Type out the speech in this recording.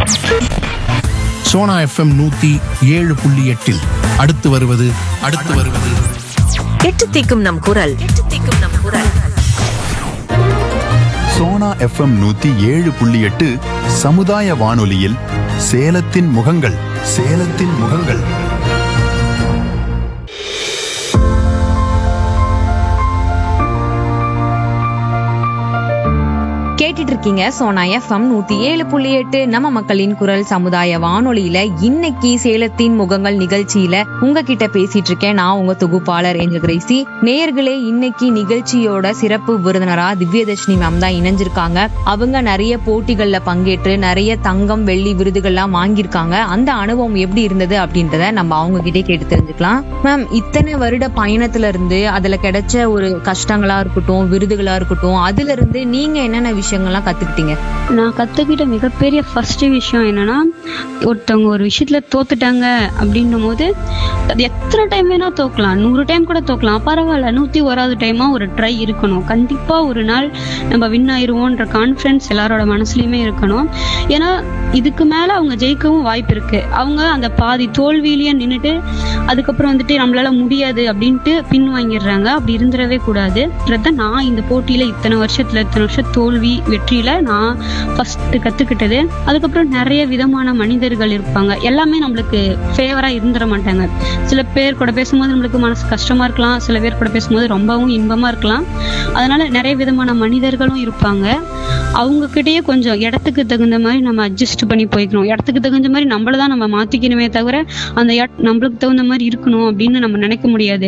Sona FM நூத்தி ஏழு புள்ளி எட்டில் அடுத்து வருவது அடுத்து வருவது எட்டு தீக்கும் நம் குரல் எட்டு தீக்கும் நம் குரல் சோனா எஃப்எம் நூத்தி ஏழு புள்ளி எட்டு சமுதாய வானொலியில் சேலத்தின் முகங்கள் சேலத்தின் முகங்கள் கேட்டுட்டு இருக்கீங்க சோனா எஃப்எம் நூத்தி ஏழு புள்ளி எட்டு நம்ம மக்களின் குரல் சமுதாய வானொலியில இன்னைக்கு சேலத்தின் முகங்கள் நிகழ்ச்சியில உங்ககிட்ட பேசிட்டு இருக்கேன் நான் உங்க தொகுப்பாளர் ஏஞ்சல் கிரேசி நேயர்களே இன்னைக்கு நிகழ்ச்சியோட சிறப்பு விருந்தினரா திவ்யதர்ஷினி மேம் தான் இணைஞ்சிருக்காங்க அவங்க நிறைய போட்டிகள்ல பங்கேற்று நிறைய தங்கம் வெள்ளி விருதுகள்லாம் வாங்கியிருக்காங்க அந்த அனுபவம் எப்படி இருந்தது அப்படின்றத நம்ம அவங்க கிட்டே கேட்டு தெரிஞ்சுக்கலாம் மேம் இத்தனை வருட பயணத்துல இருந்து அதுல கிடைச்ச ஒரு கஷ்டங்களா இருக்கட்டும் விருதுகளா இருக்கட்டும் அதுல இருந்து நீங்க என்னென்ன விஷயங்கள்லாம் கத்துக்கிட்டீங்க நான் கற்றுக்கிட்ட மிகப்பெரிய ஃபர்ஸ்ட் விஷயம் என்னன்னா ஒருத்தவங்க ஒரு விஷயத்துல தோத்துட்டாங்க அப்படின்னும் போது அது எத்தனை டைம் வேணா தோக்கலாம் நூறு டைம் கூட தோக்கலாம் பரவாயில்ல நூத்தி ஓராவது டைமா ஒரு ட்ரை இருக்கணும் கண்டிப்பா ஒரு நாள் நம்ம வின் ஆயிருவோன்ற கான்ஃபிடன்ஸ் எல்லாரோட மனசுலயுமே இருக்கணும் ஏன்னா இதுக்கு மேல அவங்க ஜெயிக்கவும் வாய்ப்பு இருக்கு அவங்க அந்த பாதி தோல்வியிலேயே நின்றுட்டு அதுக்கப்புறம் வந்துட்டு நம்மளால முடியாது அப்படின்ட்டு பின் வாங்கிடுறாங்க அப்படி இருந்துடவே கூடாது நான் இந்த போட்டியில இத்தனை வருஷத்துல இத்தனை வருஷம் தோல்வி வெற்றியில நான் ஃபர்ஸ்ட் கத்துக்கிட்டது அதுக்கப்புறம் நிறைய விதமான மனிதர்கள் இருப்பாங்க எல்லாமே நம்மளுக்கு ஃபேவரா இருந்துட மாட்டாங்க சில பேர் கூட பேசும்போது நம்மளுக்கு மனசு கஷ்டமா இருக்கலாம் சில பேர் கூட பேசும்போது ரொம்பவும் இன்பமா இருக்கலாம் அதனால நிறைய விதமான மனிதர்களும் இருப்பாங்க அவங்க கிட்டயே கொஞ்சம் இடத்துக்கு தகுந்த மாதிரி நம்ம அட்ஜஸ்ட் பண்ணி போய்க்கணும் இடத்துக்கு தகுந்த மாதிரி நம்மள தான் நம்ம மாத்திக்கணுமே தவிர அந்த இட- நம்மளுக்கு தகுந்த மாதிரி இருக்கணும் அப்படின்னு நம்ம நினைக்க முடியாது